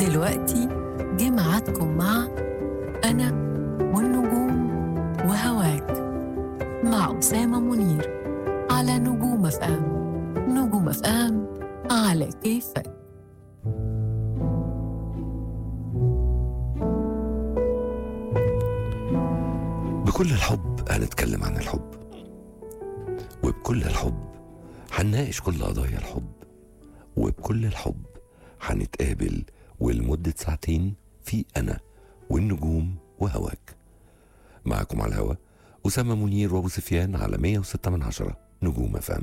ودلوقتي جه ميعادكم مع أنا والنجوم وهواك مع أسامة منير على نجوم اف ام نجوم اف ام على كيفك بكل الحب هنتكلم عن الحب وبكل الحب هنناقش كل قضايا الحب وبكل الحب هنتقابل ولمدة ساعتين في أنا والنجوم وهواك معكم على الهوا أسامة منير وأبو سفيان على 106 من عشرة نجوم فم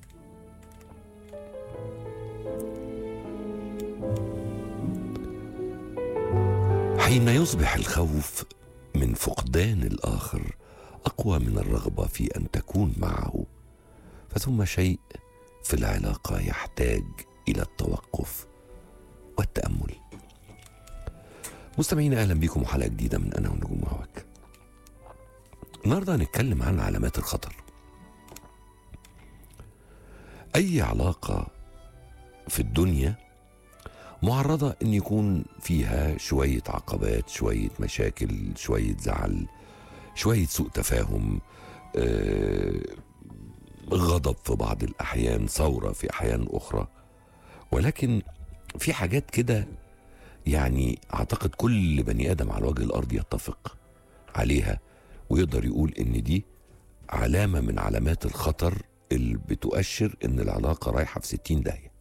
حين يصبح الخوف من فقدان الآخر أقوى من الرغبة في أن تكون معه فثم شيء في العلاقة يحتاج إلى التوقف والتأمل مستمعينا أهلا بكم حلقة جديدة من أنا ونجوم هواك النهاردة هنتكلم عن علامات الخطر أي علاقة في الدنيا معرضة أن يكون فيها شوية عقبات شوية مشاكل شوية زعل شوية سوء تفاهم آه، غضب في بعض الأحيان ثورة في أحيان أخرى ولكن في حاجات كده يعني أعتقد كل بني آدم على وجه الأرض يتفق عليها ويقدر يقول إن دي علامة من علامات الخطر اللي بتؤشر إن العلاقة رايحة في ستين داهية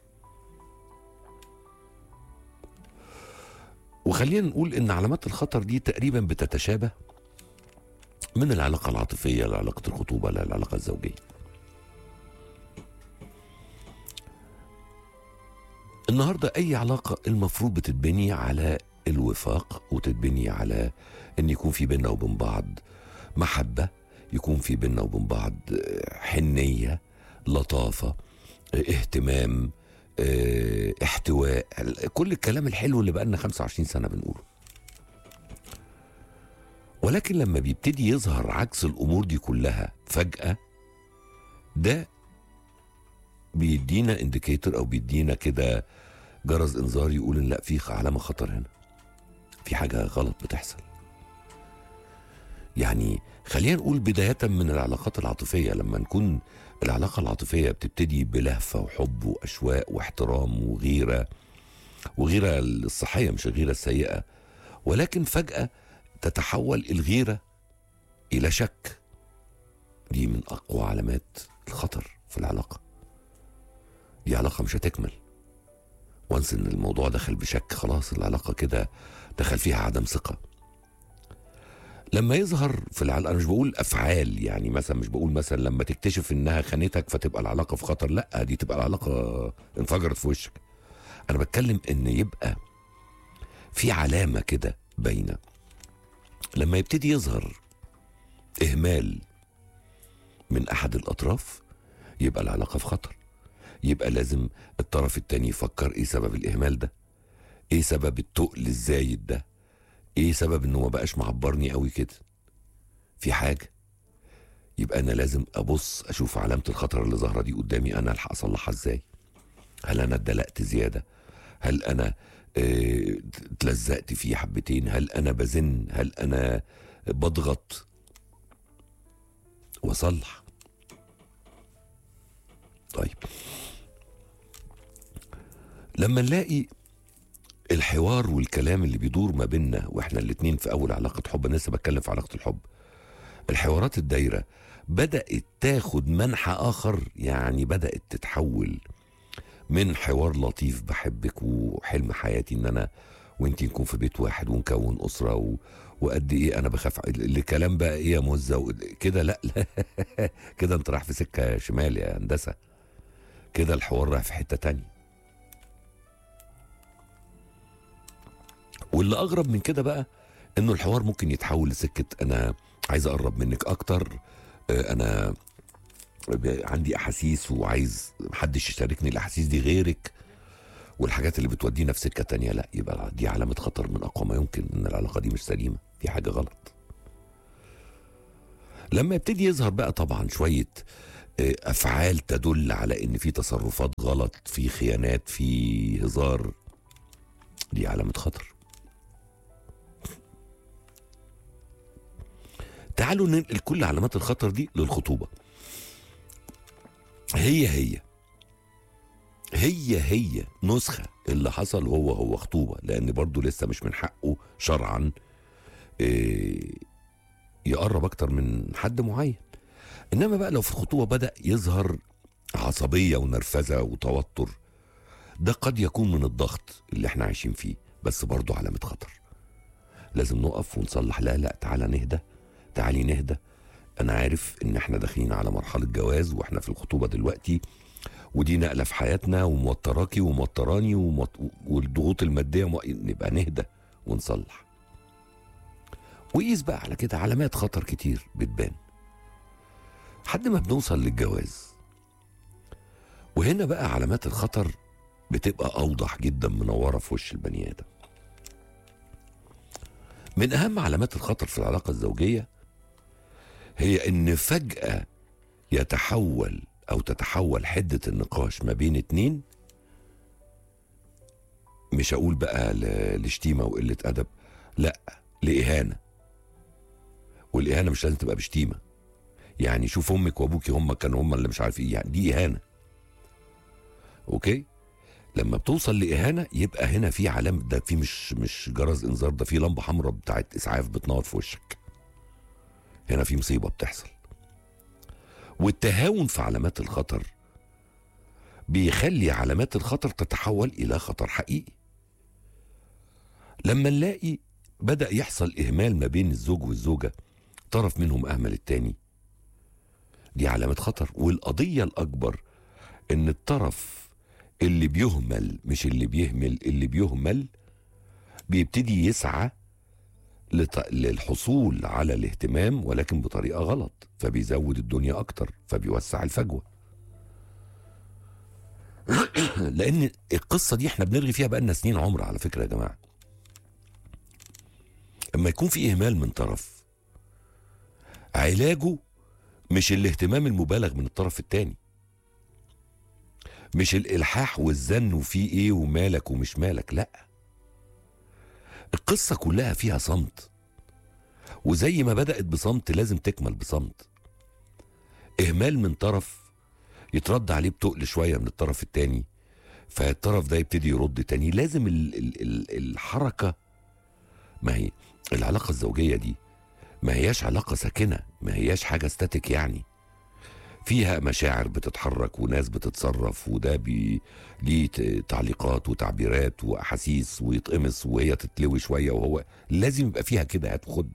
وخلينا نقول ان علامات الخطر دي تقريبا بتتشابه من العلاقة العاطفية لعلاقة الخطوبة للعلاقة الزوجية النهاردة أي علاقة المفروض بتتبني على الوفاق وتتبني على أن يكون في بيننا وبين بعض محبة يكون في بيننا وبين بعض حنية لطافة اهتمام اه، احتواء كل الكلام الحلو اللي بقالنا 25 سنة بنقوله ولكن لما بيبتدي يظهر عكس الأمور دي كلها فجأة ده بيدينا انديكيتور او بيدينا كده جرس انذار يقول ان لا في علامه خطر هنا في حاجه غلط بتحصل يعني خلينا نقول بدايه من العلاقات العاطفيه لما نكون العلاقه العاطفيه بتبتدي بلهفه وحب واشواق واحترام وغيره وغيره الصحيه مش الغيره السيئه ولكن فجاه تتحول الغيره الى شك دي من اقوى علامات الخطر في العلاقه دي علاقة مش هتكمل وانس ان الموضوع دخل بشك خلاص العلاقة كده دخل فيها عدم ثقة لما يظهر في العلاقة انا مش بقول افعال يعني مثلا مش بقول مثلا لما تكتشف انها خانتك فتبقى العلاقة في خطر لا دي تبقى العلاقة انفجرت في وشك انا بتكلم ان يبقى في علامة كده باينة لما يبتدي يظهر اهمال من احد الاطراف يبقى العلاقة في خطر يبقى لازم الطرف التاني يفكر ايه سبب الاهمال ده ايه سبب التقل الزايد ده ايه سبب انه ما بقاش معبرني قوي كده في حاجه يبقى انا لازم ابص اشوف علامه الخطر اللي ظاهره دي قدامي انا الحق اصلحها ازاي هل انا اتدلقت زياده هل انا اه اتلزقت فيه حبتين هل انا بزن هل انا بضغط واصلح طيب لما نلاقي الحوار والكلام اللي بيدور ما بيننا واحنا الاتنين في اول علاقه حب انا لسه بتكلم في علاقه الحب الحوارات الدايره بدات تاخد منحى اخر يعني بدات تتحول من حوار لطيف بحبك وحلم حياتي ان انا وانتي نكون في بيت واحد ونكون اسره و... وقد ايه انا بخاف الكلام بقى ايه يا مزه و... كده لا لا كده انت رايح في سكه شمال يا هندسه كده الحوار رايح في حته تانية واللي اغرب من كده بقى انه الحوار ممكن يتحول لسكه انا عايز اقرب منك اكتر آه، انا عندي احاسيس وعايز محدش يشاركني الاحاسيس دي غيرك والحاجات اللي بتودينا في سكه تانية لا يبقى دي علامه خطر من اقوى ما يمكن ان العلاقه دي مش سليمه في حاجه غلط لما يبتدي يظهر بقى طبعا شويه آه، افعال تدل على ان في تصرفات غلط في خيانات في هزار دي علامة خطر تعالوا ننقل كل علامات الخطر دي للخطوبة هي هي هي هي نسخة اللي حصل هو هو خطوبة لأن برضو لسه مش من حقه شرعا إيه، يقرب أكتر من حد معين إنما بقى لو في الخطوبة بدأ يظهر عصبية ونرفزة وتوتر ده قد يكون من الضغط اللي احنا عايشين فيه بس برضو علامة خطر لازم نقف ونصلح لا لا تعالى نهدى تعالي نهدى انا عارف ان احنا داخلين على مرحلة جواز واحنا في الخطوبة دلوقتي ودي نقلة في حياتنا وموتراكي وموتراني وموت... والضغوط المادية وم... نبقى نهدى ونصلح وقيس بقى على كده علامات خطر كتير بتبان لحد ما بنوصل للجواز وهنا بقى علامات الخطر بتبقى اوضح جدا منوره في وش البني ادم من اهم علامات الخطر في العلاقه الزوجيه هي ان فجاه يتحول او تتحول حده النقاش ما بين اتنين مش هقول بقى ل- لشتيمه وقله ادب لا لاهانه والاهانه مش لازم تبقى بشتيمه يعني شوف امك وابوكي هم كانوا هم اللي مش عارف ايه يعني دي اهانه اوكي لما بتوصل لاهانه يبقى هنا في علامه ده في مش مش جرس انذار ده في لمبه حمراء بتاعت اسعاف بتنور في وشك هنا في مصيبه بتحصل والتهاون في علامات الخطر بيخلي علامات الخطر تتحول الى خطر حقيقي لما نلاقي بدا يحصل اهمال ما بين الزوج والزوجه طرف منهم اهمل التاني دي علامه خطر والقضيه الاكبر ان الطرف اللي بيهمل مش اللي بيهمل اللي بيهمل بيبتدي يسعى لط- للحصول على الاهتمام ولكن بطريقه غلط فبيزود الدنيا اكتر فبيوسع الفجوه لان القصه دي احنا بنرغي فيها بقالنا سنين عمر على فكره يا جماعه اما يكون في اهمال من طرف علاجه مش الاهتمام المبالغ من الطرف التاني مش الالحاح والزن وفي ايه ومالك ومش مالك لا القصه كلها فيها صمت وزي ما بدات بصمت لازم تكمل بصمت اهمال من طرف يترد عليه بتقل شويه من الطرف التاني فالطرف ده يبتدي يرد تاني لازم ال ال ال الحركه ما هي العلاقه الزوجيه دي ما هياش علاقه ساكنه ما هياش حاجه ستاتيك يعني فيها مشاعر بتتحرك وناس بتتصرف وده بي ليه ت- تعليقات وتعبيرات واحاسيس ويتقمص وهي تتلوي شويه وهو لازم يبقى فيها كده هات وخد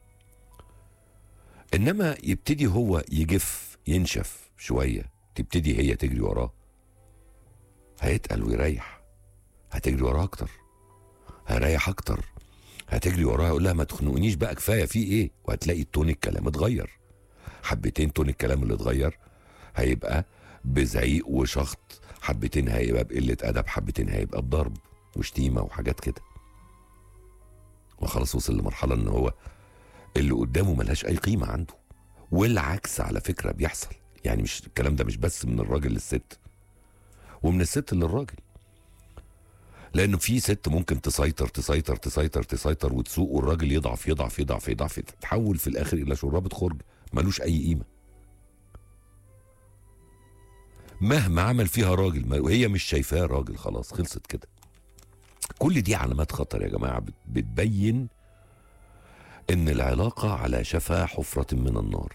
انما يبتدي هو يجف ينشف شويه تبتدي هي تجري وراه هيتقل ويريح هتجري وراه اكتر هريح اكتر هتجري وراها يقول لها ما تخنقنيش بقى كفايه في ايه وهتلاقي تون الكلام اتغير حبتين تون الكلام اللي اتغير هيبقى بزعيق وشخط حبتين هيبقى بقله ادب حبتين هيبقى بضرب وشتيمه وحاجات كده وخلاص وصل لمرحله ان هو اللي قدامه ملهاش اي قيمه عنده والعكس على فكره بيحصل يعني مش الكلام ده مش بس من الراجل للست ومن الست للراجل لانه في ست ممكن تسيطر تسيطر تسيطر تسيطر وتسوق والراجل يضعف يضعف يضعف يضعف تتحول في الاخر الى شرابة خرج ملوش اي قيمه مهما عمل فيها راجل ما- وهي مش شايفاه راجل خلاص خلصت كده كل دي علامات خطر يا جماعه بت- بتبين ان العلاقه على شفا حفره من النار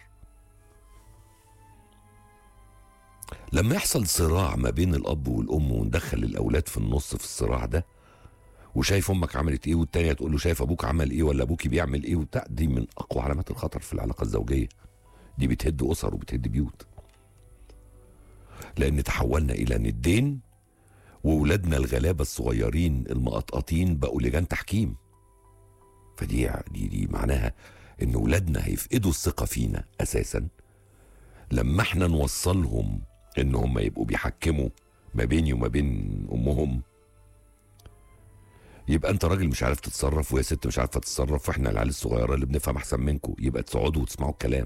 لما يحصل صراع ما بين الاب والام وندخل الاولاد في النص في الصراع ده وشايف امك عملت ايه والتانية تقول له شايف ابوك عمل ايه ولا ابوكي بيعمل ايه وبتاع دي من اقوى علامات الخطر في العلاقه الزوجيه دي بتهد اسر وبتهد بيوت لان تحولنا الى ندين وولادنا الغلابه الصغيرين المقطقطين بقوا لجان تحكيم فدي دي دي معناها ان ولادنا هيفقدوا الثقه فينا اساسا لما احنا نوصلهم ان هم يبقوا بيحكموا ما بيني وما بين امهم يبقى انت راجل مش عارف تتصرف وهي ست مش عارفه تتصرف واحنا العيال الصغيره اللي بنفهم احسن منكم يبقى تقعدوا وتسمعوا الكلام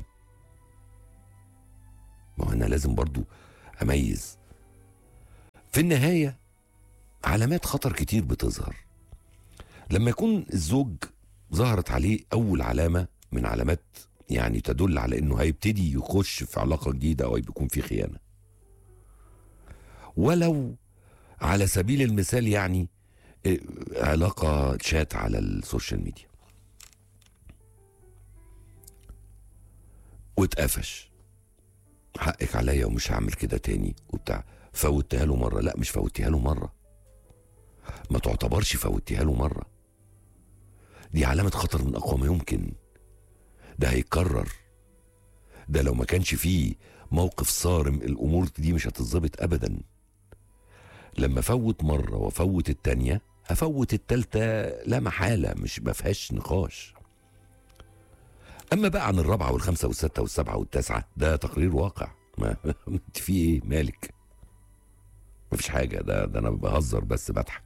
ما هو انا لازم برضو اميز في النهايه علامات خطر كتير بتظهر لما يكون الزوج ظهرت عليه اول علامه من علامات يعني تدل على انه هيبتدي يخش في علاقه جديده او بيكون في خيانه ولو على سبيل المثال يعني إيه، علاقه شات على السوشيال ميديا واتقفش حقك عليا ومش هعمل كده تاني وبتاع فوتها له مره لا مش فوتيها له مره ما تعتبرش فوتيها له مره دي علامه خطر من اقوى ما يمكن ده هيتكرر ده لو ما كانش فيه موقف صارم الامور دي مش هتتظبط ابدا لما فوت مره وفوت التانيه هفوت التالته لا محاله مش ما فيهاش نقاش اما بقى عن الرابعه والخامسه والسته والسبعه والتاسعه ده تقرير واقع ما انت في ايه مالك مفيش حاجه ده ده انا بهزر بس بضحك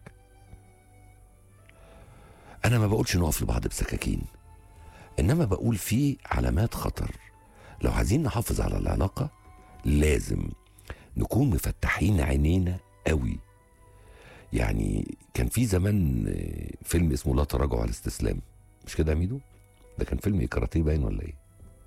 انا ما بقولش نقف لبعض بسكاكين انما بقول في علامات خطر لو عايزين نحافظ على العلاقه لازم نكون مفتحين عينينا قوي يعني كان في زمان آه، فيلم اسمه لا تراجع على الاستسلام مش كده يا ميدو ده كان فيلم كاراتيه باين ولا ايه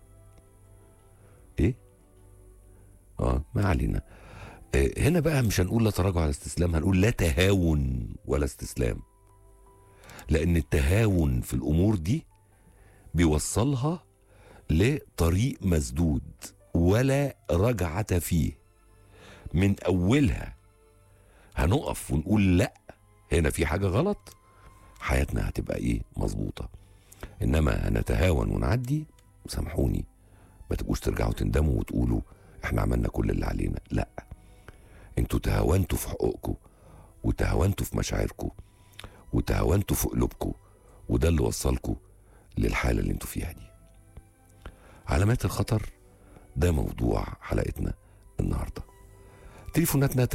ايه اه ما علينا آه، هنا بقى مش هنقول لا تراجع على الاستسلام هنقول لا تهاون ولا استسلام لان التهاون في الامور دي بيوصلها لطريق مسدود ولا رجعة فيه من اولها هنقف ونقول لا هنا في حاجة غلط حياتنا هتبقى ايه مظبوطة انما هنتهاون ونعدي سامحوني ما تبقوش ترجعوا تندموا وتقولوا احنا عملنا كل اللي علينا لا انتوا تهاونتوا في حقوقكم وتهاونتوا في مشاعركم وتهاونتوا في قلوبكم وده اللي وصلكم للحالة اللي انتوا فيها دي علامات الخطر ده موضوع حلقتنا النهارده تليفوناتنا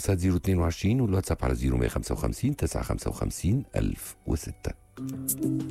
383 والواتساب على 0155 955 1006